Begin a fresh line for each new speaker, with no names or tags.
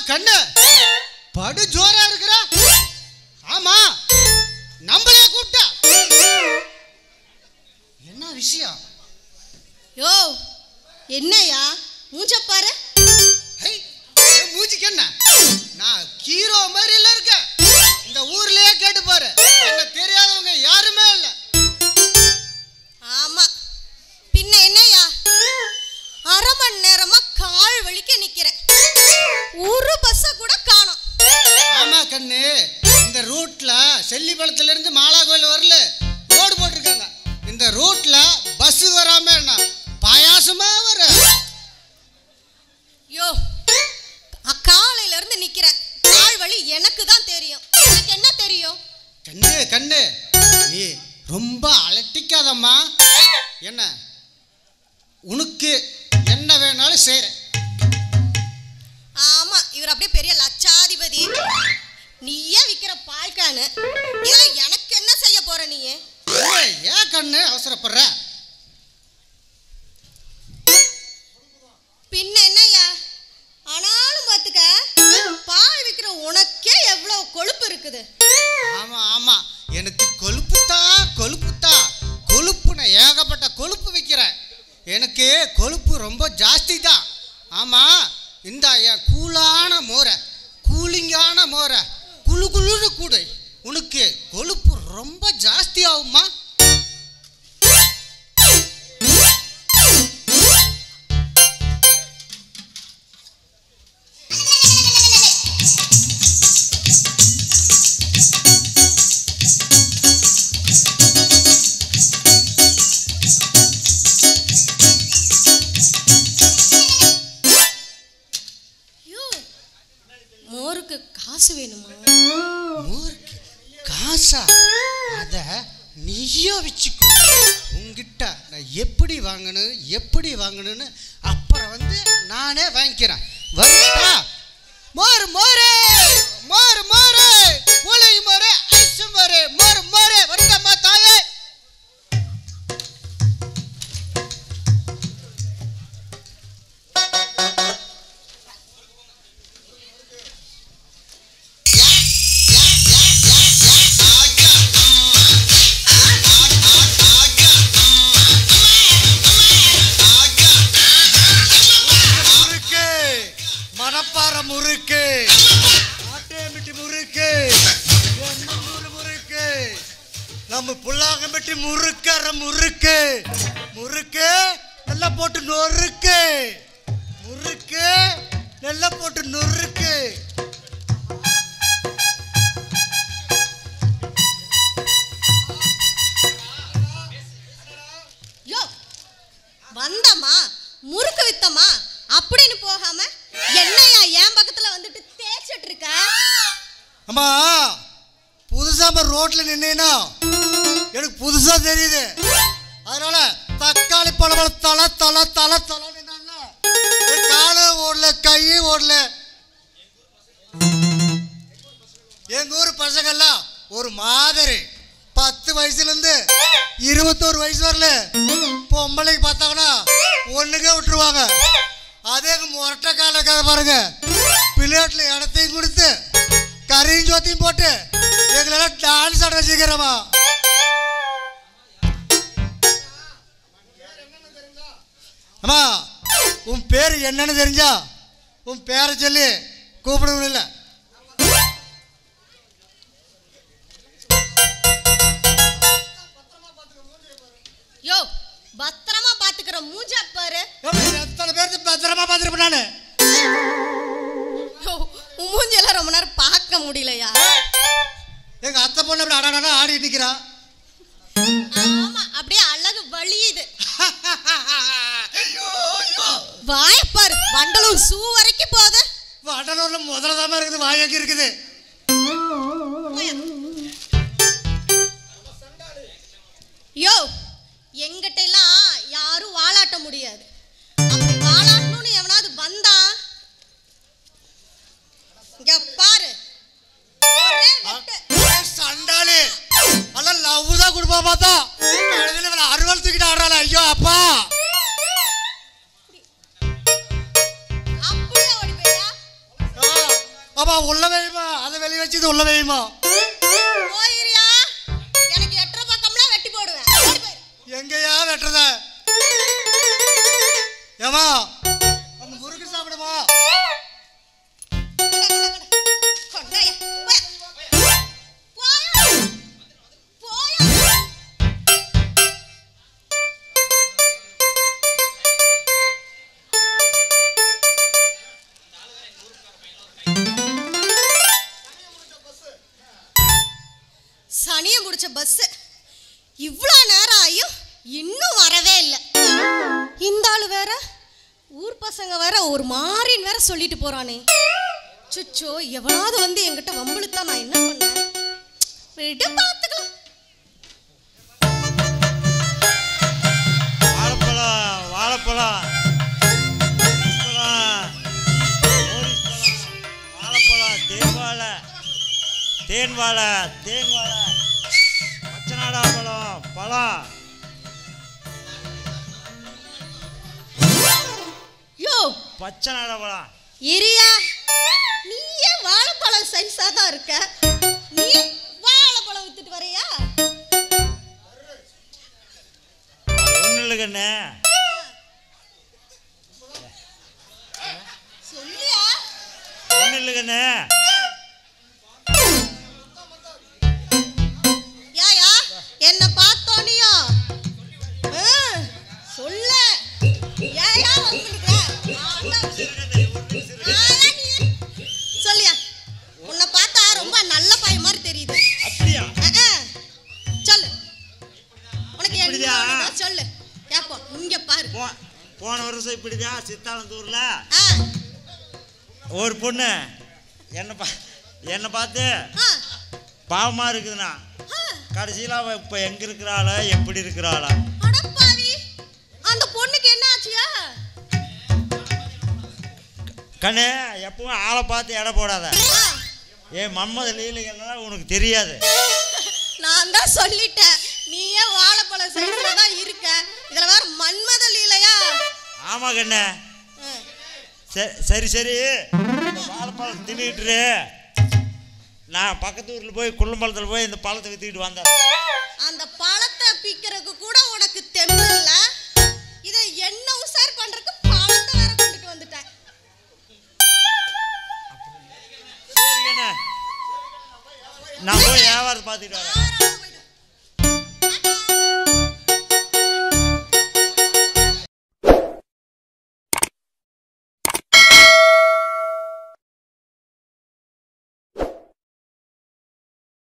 கண்ணு படு ஜோரா இருக்கிறா ஆமா நம்மளே கூப்பிட்டா என்ன விஷயம்
யோ என்னையா மூஞ்ச பாரு
ஹை, என் மூஞ்சிக்கு என்ன நான் ஹீரோ மாதிரி இல்ல இருக்கேன் இந்த ஊர்லயே கேட்டு பாரு என்ன தெரியாதவங்க யாருமே இல்ல
ஆமா பின்ன என்னையா அரை மணி நேரமா கால் வலிக்க நிக்கிறேன் ஒரு பஸ்ஸ கூட காணோம்
ஆமா கண்ணு இந்த ரூட்ல செல்லிப்பழத்துல இருந்து மாலா கோயில் வரல ரோடு போட்டிருக்காங்க இந்த ரூட்ல பஸ் வராம என்ன பாயாசமா வர
யோ அ- காலையில இருந்து நிக்கிறேன் கால் வலி எனக்கு தான் தெரியும் எனக்கு என்ன தெரியும்
கண்ணு கண்ணு நீ ரொம்ப அலட்டிக்காதம்மா என்ன உனக்கு என்ன வேணாலும் செய்கிறேன்
ஆமா இவர் அப்படியே பெரிய லட்சாதிபதி நீயே விக்கிற பால்கானு இதுல எனக்கு என்ன செய்ய போற நீயே
ஏய், ஏன் கண்ணு அவசரப்படுற
பின்ன என்னய்யா ஆனாலும் பார்த்துக்க பால் விற்கிற உனக்கே எவ்வளோ கொழுப்பு இருக்குது
ஆமா ஆமா எனக்கு கொழுப்புத்தான் கொழுப்புத்தான் கொழுப்புன ஏகப்பட்ட கொழுப்பு வைக்கிறேன் எனக்கு கொழுப்பு ரொம்ப ஜாஸ்தி தான் ஆமா இந்த என் கூலான மோரை கூலிங்கான மோரை குளு குளுன்னு கூடு உனக்கு கொழுப்பு ரொம்ப ஜாஸ்தி ஆகுமா
ஐயோ மோருக்கு காசு வேணுமா
மோருக்கு காசா அத நீயோ வச்சுக்கோ உங்ககிட்ட நான் எப்படி வாங்கணும் எப்படி வாங்கணும்னு அப்புறம் வந்து நானே வாங்கிக்கிறேன் வரட்டா மோர் மோரே மோர் மோரே மூளை மோரே ஐஸ் மோரே மோர் மோரே வரட்டம்மா தாயே
முறுக்கு மணப்பாறை முறுக்கு ஆட்டையம்பட்டி முறுக்கு எண்ணூறு முறுக்கு நம்ம புல்லாங்கம்பட்டி முறுக்கற முறுக்கு முறுக்கு நல்லா போட்டு நொறுக்கு முறுக்கு நல்லா போட்டு நொறுக்கு
யோ வந்தமா முறுக்கு வித்தமா அப்படின்னு போகாம என்னையா என் பக்கத்துல வந்துட்டு தேய்ச்சிட்டு இருக்க
அம்மா புதுசா நம்ம ரோட்ல நின்னீங்கன்னா எனக்கு புதுசா தெரியுது அதனால தக்காளி பழம் தலை தலை தலை தலை நின்னா காலு ஓடல கை ஓடல எங்க ஊர் பசங்கெல்லாம் ஒரு மாதிரி பத்து வயசுல இருந்து இருபத்தோரு வயசு வரல பொம்பளைக்கு பார்த்தாங்கன்னா ஒண்ணுங்க விட்டுருவாங்க அதே எங்க முரட்டை கால கதை பாருங்க பிளேட்ல இடத்தையும் கொடுத்து கறியும் சோத்தையும் போட்டு எங்களெல்லாம் டான்ஸ் ஆட வச்சுக்கிறோமா அம்மா உன் பேர் என்னன்னு தெரிஞ்சா உன் பேரை சொல்லி கூப்பிடணும் இல்லை
யோ பத்திரமா பாத்துக்கிற மூஞ்சா பாரு
எத்தனை பேருக்கு பத்திரமா பார்த்துருப்பேன் நான்
யோ, உன் மூஞ்சியெல்லாம் ரொம்ப நேரம் பார்க்க முடியலையா
எங்க அத்தை பொண்ணு அப்படி அடாடா ஆடி நிக்கிறா
ஆமா அப்படியே அழகு வலியுது வாய பாரு வண்டலூர் சூ வரைக்கும் போகுது
வடலூர்ல முதல்ல தான் இருக்குது வாயங்கி இருக்குது
யோ எங்கிட்ட எல்லாம் யாரும் வாலாட்ட முடியாது அப்படி வாலாட்டணும்னு எவனாவது வந்தா இங்க பாரு ஒரே வெட்டு.
ஏய், சண்டாளி அதான் லவ் தான் கொடுப்பா பார்த்தா கடைசியில் இவளை அறுவல் தூக்கிட்டு ஆடுறாள் ஐயோ அப்பா
அப்படியே ஓடி போயா
ஆ, ஆமா உள்ள வைமா அதை வெளியே வச்சு உள்ள வைமா
போயிரியா எனக்கு எட்டரை பக்கம்லாம் வெட்டி போடுவேன் ஓடி போயிரு.
எங்கேயா வெட்டுறத ஏமா அந்த முறுக்கு சாப்பிடுமா
கொண்டா, கொண்டா, கொண்டா. கொண்டாயா, போயா. போயா. போயா. சனியம் பிடிச்ச பஸ் இவ்வளோ நேரம் ஆயும் இன்னும் வரவே இல்லை இந்த ஆளு வேற ஊர் பசங்க வேற ஒரு மாறின்னு வேற சொல்லிட்டு போறானே சுச்சோ எவனாவது வந்து என்கிட்ட வம்பிழுத்தா நான் என்ன பண்ணேன் விட்டு பார்த்துக்கலாம்
வாழைப்பழம் வாழைப்பழம் பழம் மோரிஸ் பழம் வாழைப்பழம் தேன் வாழை தேன் வாழை தேன் வாழை பச்சைநாடா பழம் பழம்
யோ
பச்சை நாடா பழம்
இரியா நீயே வாழைப்பழம் சைஸா தான் இருக்க நீ வாழைப்பழம் வித்துட்டு வரையா
ஒன்றும் இல்லை கண்ணு
சொல்லியா
ஒன்றும் இல்லை கண்ணு
யாயா என்ன பார்த்தோனியோ ஆ, சொல்ல ஏயா வந்துருக்க சொல்லியா உன்னை பார்த்தா ரொம்ப நல்ல பையன் மாதிரி தெரியுது
அப்படியா
அஹ், அஹ். சொல்லு உனக்கு என்ன
இப்படியா?
வேணுமோ சொல்லு கேப்போம் இங்க பாரு
போ போன வருஷம் இப்படிதான் சித்தாலந்தூரில்
ஆ,
ஒரு பொண்ணு என்னை பா என்னை பார்த்து
ஆ,
பாவமாக இருக்குதுண்ணா
ஆ.
கடைசியில் அவள் இப்போ எங்கே இருக்கிறாளா எப்படி இருக்கிறாளா
அடப்பாவி அந்த பொண்ணுக்கு என்ன ஆச்சுயா
கண்ணு எப்பவும் ஆளை பார்த்து எடை போடாத
ஆ,
ஏ மன்மத லீலைகள்லாம் உனக்கு தெரியாது
நான் தான் சொல்லிட்டேன் நீயே வாழைப்பழம் சைஸ்ல தான் இருக்க இதுல வேற மன்மத லீலையா
ஆமாம் கண்ணு
ஆ,
சரி சரி சரி இந்த வாழைப்பழம் தின்னுட்டு நான் பக்கத்து ஊரில் போய் குள்ளம்பழத்தில் போய் இந்த பழத்தை விற்றுக்கிட்டு வந்தேன்
அந்த பழத்தை பிக்கிறதுக்கு கூட உனக்கு தெம்பு இல்ல இதை என்ன உசார் பண்றதுக்கு பழத்தை வேற கொண்டுட்டு வந்துட்டேன்
சரி கண்ணு நான் போய் வியாபாரத்தை பார்த்துட்டு வரேன்
ஆ,